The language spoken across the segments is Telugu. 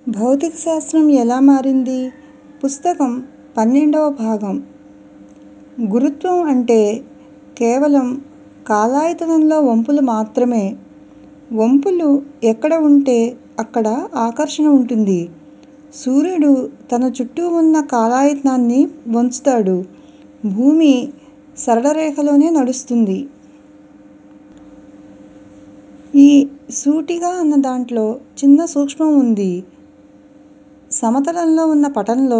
భౌతిక శాస్త్రం ఎలా మారింది పుస్తకం పన్నెండవ భాగం గురుత్వం అంటే కేవలం కాలాయతనంలో వంపులు మాత్రమే వంపులు ఎక్కడ ఉంటే అక్కడ ఆకర్షణ ఉంటుంది సూర్యుడు తన చుట్టూ ఉన్న కాలాయతనాన్ని వంచుతాడు భూమి సరళ రేఖలోనే నడుస్తుంది ఈ సూటిగా అన్న దాంట్లో చిన్న సూక్ష్మం ఉంది సమతలంలో ఉన్న పటంలో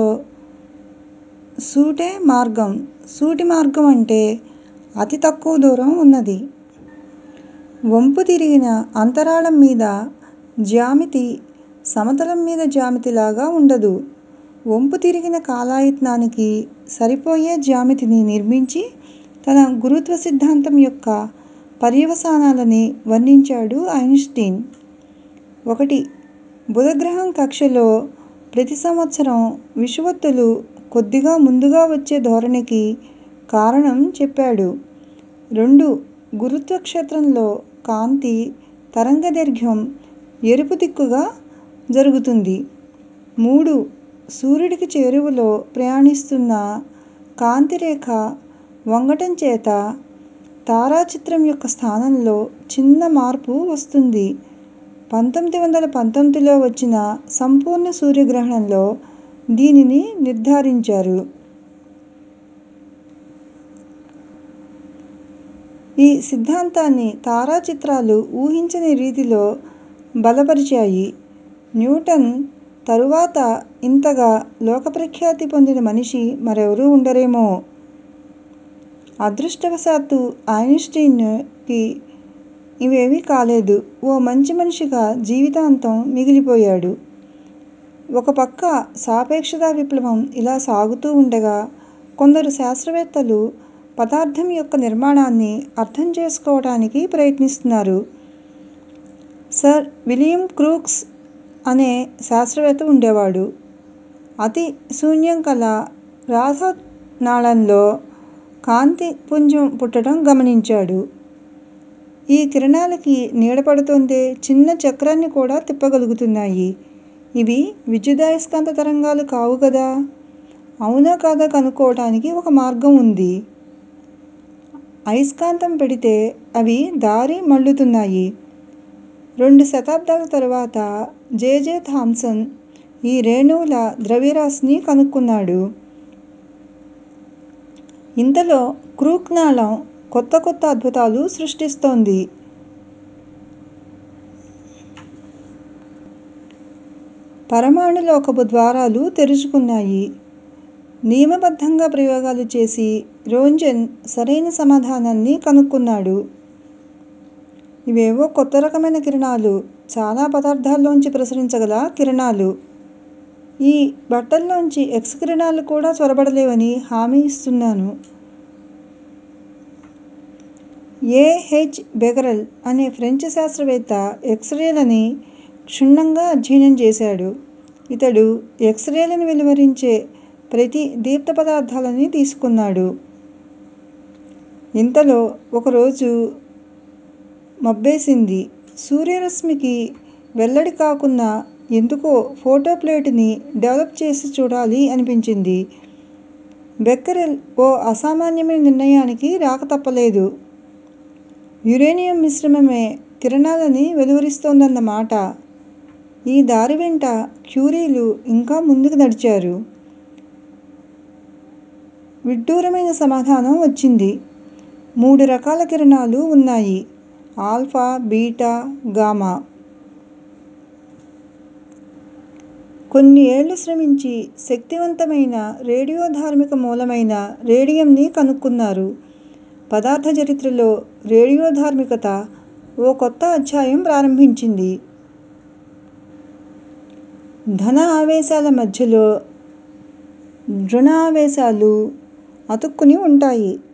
సూటే మార్గం సూటి మార్గం అంటే అతి తక్కువ దూరం ఉన్నది వంపు తిరిగిన అంతరాళం మీద జ్యామితి సమతలం మీద జ్యామితి లాగా ఉండదు వంపు తిరిగిన కాలాయతనానికి సరిపోయే జ్యామితిని నిర్మించి తన గురుత్వ సిద్ధాంతం యొక్క పర్యవసానాలని వర్ణించాడు ఐన్స్టీన్ ఒకటి బుధగ్రహం కక్షలో ప్రతి సంవత్సరం విషువత్తులు కొద్దిగా ముందుగా వచ్చే ధోరణికి కారణం చెప్పాడు రెండు గురుత్వ క్షేత్రంలో కాంతి తరంగదైర్ఘ్యం ఎరుపు దిక్కుగా జరుగుతుంది మూడు సూర్యుడికి చేరువలో ప్రయాణిస్తున్న కాంతి రేఖ వంగటం చేత తారాచిత్రం యొక్క స్థానంలో చిన్న మార్పు వస్తుంది పంతొమ్మిది వందల పంతొమ్మిదిలో వచ్చిన సంపూర్ణ సూర్యగ్రహణంలో దీనిని నిర్ధారించారు ఈ సిద్ధాంతాన్ని తారాచిత్రాలు ఊహించని రీతిలో బలపరిచాయి న్యూటన్ తరువాత ఇంతగా లోకప్రఖ్యాతి పొందిన మనిషి మరెవరూ ఉండరేమో అదృష్టవశాత్తు ఐన్స్టీన్ కి ఇవేమీ కాలేదు ఓ మంచి మనిషిగా జీవితాంతం మిగిలిపోయాడు ఒక పక్క సాపేక్షతా విప్లవం ఇలా సాగుతూ ఉండగా కొందరు శాస్త్రవేత్తలు పదార్థం యొక్క నిర్మాణాన్ని అర్థం చేసుకోవటానికి ప్రయత్నిస్తున్నారు సర్ విలియం క్రూక్స్ అనే శాస్త్రవేత్త ఉండేవాడు అతి శూన్యం కల రాసనాళంలో కాంతి పుంజం పుట్టడం గమనించాడు ఈ కిరణాలకి నీడ పడుతోందే చిన్న చక్రాన్ని కూడా తిప్పగలుగుతున్నాయి ఇవి విద్యుదయస్కాంత తరంగాలు కావు కదా అవునా కాదా కనుక్కోవటానికి ఒక మార్గం ఉంది అయస్కాంతం పెడితే అవి దారి మళ్ళుతున్నాయి రెండు శతాబ్దాల తరువాత జె జె థామ్సన్ ఈ రేణువుల ద్రవ్యరాశిని కనుక్కున్నాడు ఇంతలో క్రూక్ నాళం కొత్త కొత్త అద్భుతాలు సృష్టిస్తోంది పరమాణులోకపు ద్వారాలు తెరుచుకున్నాయి నియమబద్ధంగా ప్రయోగాలు చేసి రోంజన్ సరైన సమాధానాన్ని కనుక్కున్నాడు ఇవేవో కొత్త రకమైన కిరణాలు చాలా పదార్థాల్లోంచి ప్రసరించగల కిరణాలు ఈ బట్టల్లోంచి ఎక్స్ కిరణాలు కూడా చొరబడలేవని హామీ ఇస్తున్నాను ఏ హెచ్ బెగరల్ అనే ఫ్రెంచ్ శాస్త్రవేత్త ఎక్స్ రేలని క్షుణ్ణంగా అధ్యయనం చేశాడు ఇతడు ఎక్స్ రేలను వెలువరించే ప్రతి దీప్త పదార్థాలని తీసుకున్నాడు ఇంతలో ఒకరోజు మబ్బేసింది సూర్యరశ్మికి వెల్లడి కాకున్నా ఎందుకో ఫోటో ప్లేటుని డెవలప్ చేసి చూడాలి అనిపించింది బెక్కెరెల్ ఓ అసామాన్యమైన నిర్ణయానికి రాక తప్పలేదు యురేనియం మిశ్రమమే కిరణాలని వెలువరిస్తోందన్న మాట ఈ దారి వెంట క్యూరీలు ఇంకా ముందుకు నడిచారు విడ్డూరమైన సమాధానం వచ్చింది మూడు రకాల కిరణాలు ఉన్నాయి ఆల్ఫా బీటా గామా కొన్ని ఏళ్లు శ్రమించి శక్తివంతమైన రేడియోధార్మిక మూలమైన రేడియంని కనుక్కున్నారు పదార్థ చరిత్రలో రేడియోధార్మికత ఓ కొత్త అధ్యాయం ప్రారంభించింది ధన ఆవేశాల మధ్యలో రుణ ఆవేశాలు అతుక్కుని ఉంటాయి